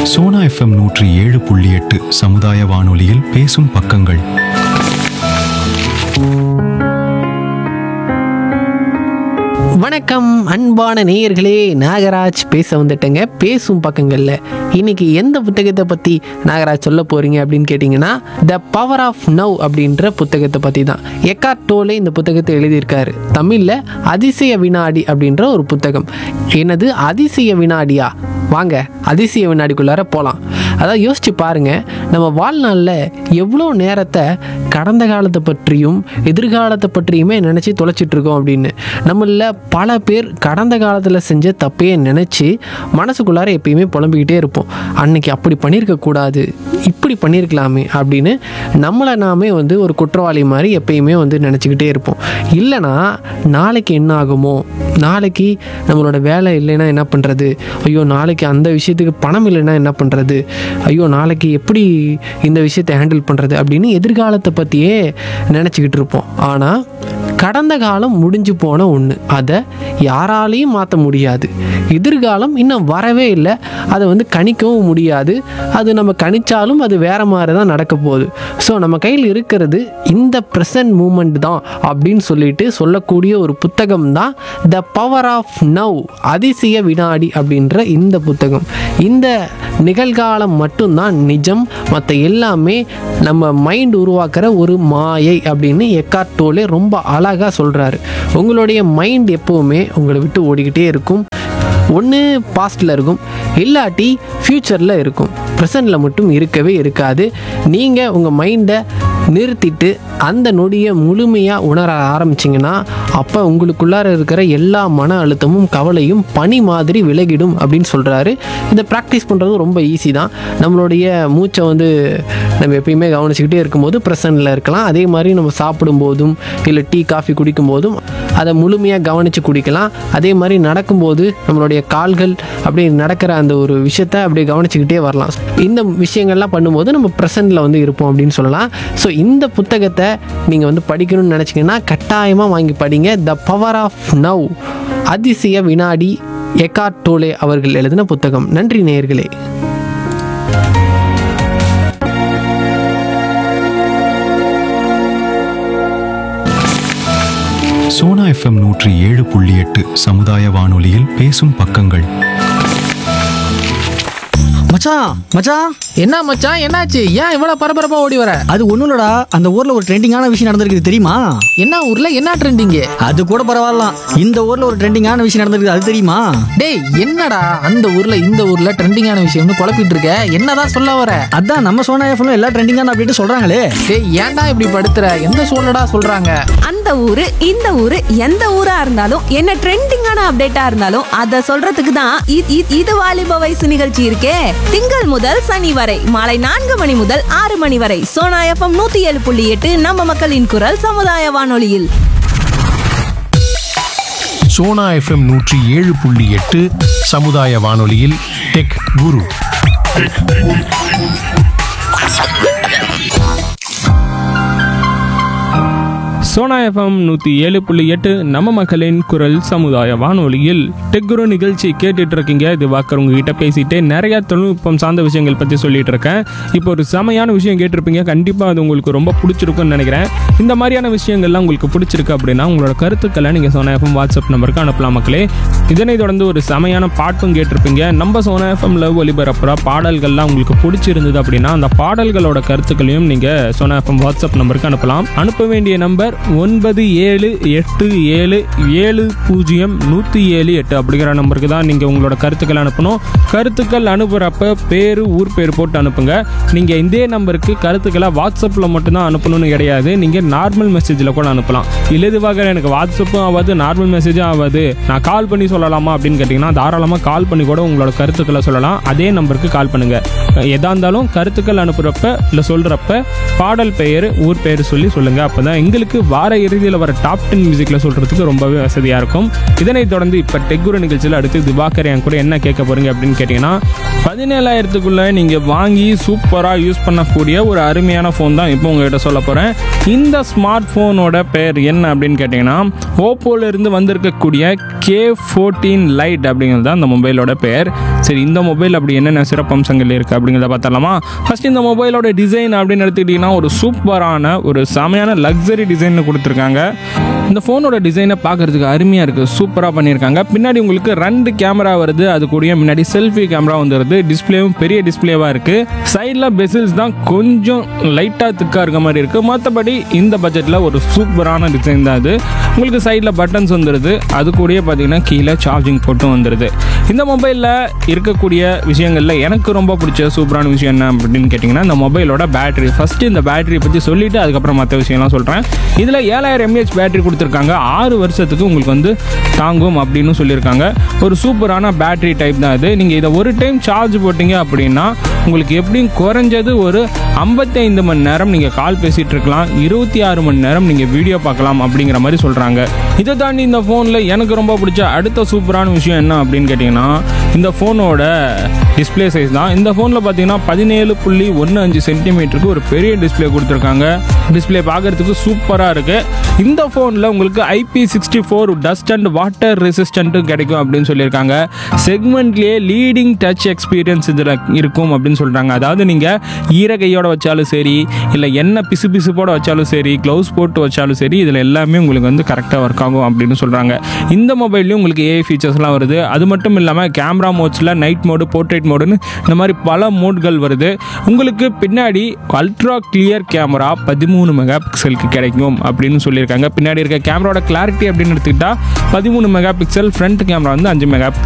Sona FM நூற்றி ஏழு புள்ளி எட்டு சமுதாய வானொலியில் பேசும் பக்கங்கள் வணக்கம் அன்பான நேயர்களே நாகராஜ் பேச வந்துட்டேங்க பேசும் பக்கங்களில் இன்னைக்கு எந்த புத்தகத்தை பற்றி நாகராஜ் சொல்ல போறீங்க அப்படின்னு கேட்டிங்கன்னா த பவர் ஆஃப் நவ் அப்படின்ற புத்தகத்தை பற்றி தான் எக்கார்ட் டோலே இந்த புத்தகத்தை எழுதியிருக்காரு தமிழில் அதிசய வினாடி அப்படின்ற ஒரு புத்தகம் என்னது அதிசய வினாடியா வாங்க அதிசய வினாடிக்குள்ளார போகலாம் அதான் யோசிச்சு பாருங்க நம்ம வாழ்நாளில் எவ்வளோ நேரத்தை கடந்த காலத்தை பற்றியும் எதிர்காலத்தை பற்றியுமே நினச்சி தொலைச்சிட்டு இருக்கோம் அப்படின்னு நம்மள பல பேர் கடந்த காலத்தில் செஞ்ச தப்பையே நினச்சி மனசுக்குள்ளார எப்பயுமே புலம்பிக்கிட்டே இருப்போம் அன்னைக்கு அப்படி பண்ணியிருக்க கூடாது இப்படி பண்ணியிருக்கலாமே அப்படின்னு நம்மளை நாமே வந்து ஒரு குற்றவாளி மாதிரி எப்பயுமே வந்து நினச்சிக்கிட்டே இருப்போம் இல்லைனா நாளைக்கு என்ன ஆகுமோ நாளைக்கு நம்மளோட வேலை இல்லைன்னா என்ன பண்ணுறது ஐயோ நாளைக்கு அந்த விஷயத்துக்கு பணம் இல்லைன்னா என்ன பண்ணுறது ஐயோ நாளைக்கு எப்படி இந்த விஷயத்தை ஹேண்டில் பண்ணுறது அப்படின்னு எதிர்காலத்தை பற்றியே நினச்சிக்கிட்டு இருப்போம் ஆனால் கடந்த காலம் முடிஞ்சு போன ஒன்று அதை யாராலையும் மாற்ற முடியாது எதிர்காலம் இன்னும் வரவே இல்லை அதை வந்து கணிக்கவும் முடியாது அது நம்ம கணிச்சாலும் அது வேற மாதிரி தான் நடக்க போகுது ஸோ நம்ம கையில் இருக்கிறது இந்த ப்ரெசன்ட் மூமெண்ட் தான் அப்படின்னு சொல்லிட்டு சொல்லக்கூடிய ஒரு புத்தகம் தான் த பவர் ஆஃப் நவ் அதிசய வினாடி அப்படின்ற இந்த புத்தகம் இந்த நிகழ்காலம் மட்டும்தான் நிஜம் மற்ற எல்லாமே நம்ம மைண்ட் உருவாக்குற ஒரு மாயை அப்படின்னு எக்கார்ட் டோலே ரொம்ப அழகாக சொல்கிறாரு உங்களுடைய மைண்ட் எப்போவுமே உங்களை விட்டு ஓடிக்கிட்டே இருக்கும் ஒன்று பாஸ்டில் இருக்கும் இல்லாட்டி ஃப்யூச்சரில் இருக்கும் ப்ரெசண்டில் மட்டும் இருக்கவே இருக்காது நீங்கள் உங்கள் மைண்டை நிறுத்திட்டு அந்த நொடியை முழுமையாக உணர ஆரம்பிச்சிங்கன்னா அப்போ உங்களுக்குள்ளார இருக்கிற எல்லா மன அழுத்தமும் கவலையும் பனி மாதிரி விலகிடும் அப்படின்னு சொல்கிறாரு இதை ப்ராக்டிஸ் பண்ணுறது ரொம்ப ஈஸி தான் நம்மளுடைய மூச்சை வந்து நம்ம எப்பயுமே கவனிச்சுக்கிட்டே இருக்கும்போது ப்ரெசண்டில் இருக்கலாம் அதே மாதிரி நம்ம சாப்பிடும்போதும் இல்லை டீ காஃபி குடிக்கும் போதும் அதை முழுமையாக கவனித்து குடிக்கலாம் அதே மாதிரி நடக்கும்போது நம்மளுடைய கால்கள் அப்படி நடக்கிற அந்த ஒரு விஷயத்த அப்படியே கவனிச்சுக்கிட்டே வரலாம் இந்த விஷயங்கள்லாம் பண்ணும்போது நம்ம ப்ரெசண்டில் வந்து இருப்போம் அப்படின்னு சொல்லலாம் ஸோ இந்த புத்தகத்தை நீங்கள் வந்து படிக்கணும்னு நினச்சிங்கன்னா கட்டாயமாக வாங்கி படிங்க த பவர் ஆஃப் நவ் அதிசய வினாடி எக்கார்ட் டோலே அவர்கள் எழுதின புத்தகம் நன்றி நேயர்களே சோனா எஃப்எம் நூற்றி ஏழு புள்ளி எட்டு சமுதாய வானொலியில் பேசும் பக்கங்கள் மச்சான் மச்சான் என்ன மச்சான் என்னாச்சு ஏன் இவ்வளவு பரபரப்பா ஓடி வர அது ஒண்ணும் இல்லடா அந்த ஊர்ல ஒரு ட்ரெண்டிங்கான விஷயம் நடந்திருக்குது தெரியுமா என்ன ஊர்ல என்ன ட்ரெண்டிங் அது கூட பரவாயில்லாம் இந்த ஊர்ல ஒரு ட்ரெண்டிங்கான விஷயம் நடந்திருக்குது அது தெரியுமா டேய் என்னடா அந்த ஊர்ல இந்த ஊர்ல ட்ரெண்டிங்கான விஷயம்னு குழப்பிட்டு இருக்க என்னதான் சொல்ல வர அதான் நம்ம சோனா எஃப்எம் எல்லா ட்ரெண்டிங்கான அப்படின்ட்டு சொல்றாங்களே டேய் ஏன்டா இப்படி படுத்துற எந்த சூழலடா சொல்றாங்க அந்த ஊரு இந்த ஊரு எந்த ஊரா இருந்தாலும் என்ன ட்ரெண்டிங்கான அப்டேட்டா இருந்தாலும் அத சொல்றதுக்கு தான் இ- இ- இது வாலிப வயசு நிகழ்ச்சி இருக்கே திங்கள் முதல் சனி வரை மாலை நான்கு மணி முதல் ஆறு மணி வரை சோனா எஃப்எம் நூத்தி ஏழு புள்ளி எட்டு நம்ம மக்களின் குரல் சமுதாய வானொலியில் சோனா எஃப்எம் நூற்றி ஏழு புள்ளி எட்டு சமுதாய வானொலியில் டெக் குரு சோனா எஃப்எம் நூற்றி ஏழு புள்ளி எட்டு நம்ம மக்களின் குரல் சமுதாய வானொலியில் டெக்குரு நிகழ்ச்சி கேட்டுட்டு இருக்கீங்க இது வாக்கர் உங்ககிட்ட பேசிட்டு நிறைய தொழில்நுட்பம் சார்ந்த விஷயங்கள் பற்றி சொல்லிட்டு இருக்கேன் இப்போ ஒரு செமையான விஷயம் கேட்டிருப்பீங்க கண்டிப்பாக அது உங்களுக்கு ரொம்ப பிடிச்சிருக்கும்னு நினைக்கிறேன் இந்த மாதிரியான விஷயங்கள்லாம் உங்களுக்கு பிடிச்சிருக்கு அப்படின்னா உங்களோட கருத்துக்களை நீங்கள் சோனா எஃப்எம் வாட்ஸ்அப் நம்பருக்கு அனுப்பலாம் மக்களே இதனை தொடர்ந்து ஒரு செமையான பாட்டும் கேட்டிருப்பீங்க நம்ம சோனா எஃப்எம்ல ஒலிபரப்புற பாடல்கள்லாம் உங்களுக்கு பிடிச்சிருந்தது அப்படின்னா அந்த பாடல்களோட கருத்துக்களையும் நீங்கள் சோனா எஃப்எம் வாட்ஸ்அப் நம்பருக்கு அனுப்பலாம் அனுப்ப வேண்டிய நம்பர் ஒன்பது ஏழு எட்டு ஏழு ஏழு பூஜ்ஜியம் நூற்றி ஏழு எட்டு அப்படிங்கிற நம்பருக்கு தான் நீங்கள் உங்களோட கருத்துக்கள் அனுப்பணும் கருத்துக்கள் அனுப்புகிறப்ப பேர் ஊர் பேர் போட்டு அனுப்புங்க நீங்கள் இதே நம்பருக்கு கருத்துக்களை வாட்ஸ்அப்பில் மட்டும்தான் அனுப்பணும்னு கிடையாது நீங்கள் நார்மல் மெசேஜில் கூட அனுப்பலாம் இல்லை இதுவாக எனக்கு வாட்ஸ்அப்பும் ஆகாது நார்மல் மெசேஜும் ஆகாது நான் கால் பண்ணி சொல்லலாமா அப்படின்னு கேட்டிங்கன்னா தாராளமாக கால் பண்ணி கூட உங்களோட கருத்துக்களை சொல்லலாம் அதே நம்பருக்கு கால் பண்ணுங்கள் எதா இருந்தாலும் கருத்துக்கள் அனுப்புகிறப்ப இல்லை சொல்கிறப்ப பாடல் பெயர் ஊர் பெயர் சொல்லி சொல்லுங்கள் அப்போ தான் எங்களுக்கு வார இறுதியில் வர டாப் டென் மியூசிக்கில் சொல்கிறதுக்கு ரொம்பவே வசதியாக இருக்கும் இதனைத் தொடர்ந்து இப்போ டெக்குரு நிகழ்ச்சியில் அடுத்து திவாகர் என் கூட என்ன கேட்க போகிறீங்க அப்படின்னு கேட்டிங்கன்னா பதினேழாயிரத்துக்குள்ளே நீங்கள் வாங்கி சூப்பராக யூஸ் பண்ணக்கூடிய ஒரு அருமையான ஃபோன் தான் இப்போ உங்ககிட்ட சொல்ல போகிறேன் இந்த ஸ்மார்ட் ஃபோனோட பேர் என்ன அப்படின்னு கேட்டிங்கன்னா ஓப்போல இருந்து வந்திருக்கக்கூடிய கே ஃபோர்டீன் லைட் அப்படிங்கிறது தான் இந்த மொபைலோட பேர் சரி இந்த மொபைல் அப்படி என்னென்ன சிறப்பம்சங்கள் இருக்குது அப்படிங்கிறத பார்த்தலாமா ஃபர்ஸ்ட் இந்த மொபைலோட டிசைன் அப்படின்னு எடுத்துக்கிட்டிங்கன்னா ஒரு சூப்பரான ஒரு செமையான லக்ஸரி டிசைன் கொடுத்துருக்காங்க இந்த ஃபோனோட டிசைனை பார்க்கறதுக்கு அருமையாக இருக்குது சூப்பராக பண்ணியிருக்காங்க பின்னாடி உங்களுக்கு ரெண்டு கேமரா வருது அது கூடயே முன்னாடி செல்ஃபி கேமரா வந்துடுது டிஸ்பிளேவும் பெரிய டிஸ்பிளேவாக இருக்குது சைடில் பெசில்ஸ் தான் கொஞ்சம் லைட்டாக திக்காக இருக்க மாதிரி இருக்குது மற்றபடி இந்த பட்ஜெட்டில் ஒரு சூப்பரான டிசைன் தான் இது உங்களுக்கு சைடில் பட்டன்ஸ் வந்துடுது அது கூடயே பார்த்தீங்கன்னா கீழே சார்ஜிங் போட்டும் வந்துடுது இந்த மொபைலில் இருக்கக்கூடிய விஷயங்களில் எனக்கு ரொம்ப பிடிச்ச சூப்பரான விஷயம் என்ன அப்படின்னு கேட்டிங்கன்னா இந்த மொபைலோட பேட்டரி ஃபஸ்ட்டு இந்த பேட்டரியை பற்றி சொல்லிவிட்டு அதுக்கப்புறம் மற்ற விஷயம்லாம் சொல்கிறேன் இதில் ஏழாயிரம் எம்ஏஹெச் பேட்டரி கொடுத்துருக்காங்க ஆறு வருஷத்துக்கு உங்களுக்கு வந்து தாங்கும் அப்படின்னு சொல்லியிருக்காங்க ஒரு சூப்பரான பேட்டரி டைப் தான் இது நீங்கள் இதை ஒரு டைம் சார்ஜ் போட்டிங்க அப்படின்னா உங்களுக்கு எப்படியும் குறைஞ்சது ஒரு 55 மணி நேரம் நீங்கள் கால் பேசிகிட்டு இருக்கலாம் இருபத்தி ஆறு மணி நேரம் நீங்கள் வீடியோ பார்க்கலாம் அப்படிங்கிற மாதிரி சொல்கிறாங்க இதை தாண்டி இந்த ஃபோனில் எனக்கு ரொம்ப பிடிச்ச அடுத்த சூப்பரான விஷயம் என்ன அப்படின்னு கேட்டிங்கன்னா இந்த ஃபோனோட டிஸ்ப்ளே சைஸ் தான் இந்த ஃபோனில் பார்த்தீங்கன்னா பதினேழு புள்ளி ஒன்று அஞ்சு சென்டிமீட்டருக்கு ஒரு பெரிய டிஸ்ப்ளே கொடுத்துருக்காங்க டிஸ்ப்ளே பார்க்கறதுக்கு சூப்பராக இருக்குது இந்த ஃபோனில் உங்களுக்கு I P sixty four dust and water ரெசிஸ்டண்ட்டும் கிடைக்கும் அப்படின்னு சொல்லியிருக்காங்க செக்மெண்ட்லேயே லீடிங் டச் எக்ஸ்பீரியன்ஸ் இதில் இருக்கும் அப்படின்னு சொல்கிறாங்க அதாவது நீங்கள் ஈரகையோட வச்சாலும் சரி இல்லை என்ன பிசு பிசுப்போட வச்சாலும் சரி க்ளவுஸ் போட்டு வச்சாலும் சரி இதில் எல்லாமே உங்களுக்கு வந்து கரெக்டாக ஒர்க் ஆகும் அப்படின்னு சொல்கிறாங்க இந்த மொபைல்லையும் உங்களுக்கு ஏஐ ஃபீச்சர்ஸ்லாம் வருது அது மட்டும் இல்லாமல் கேமரா மோட்ஸில் நைட் மோடு போர்ட்ரேட் மோடுன்னு இந்த மாதிரி பல மோட்கள் வருது உங்களுக்கு பின்னாடி அல்ட்ரா கிளியர் கேமரா பதிமூணு மெகா பிக்சலுக்கு கிடைக்கும் அப்படின்னு சொல்லியிருக்காங்க பின்னாடி இருக்க கேமராவோட கிளாரிட்டி அப்படின்னு எடுத்துக்கிட்டா பதிமூணு மெகா பிக்சல் ஃப்ரண்ட் கேமரா வந்து அஞ்சு மெகா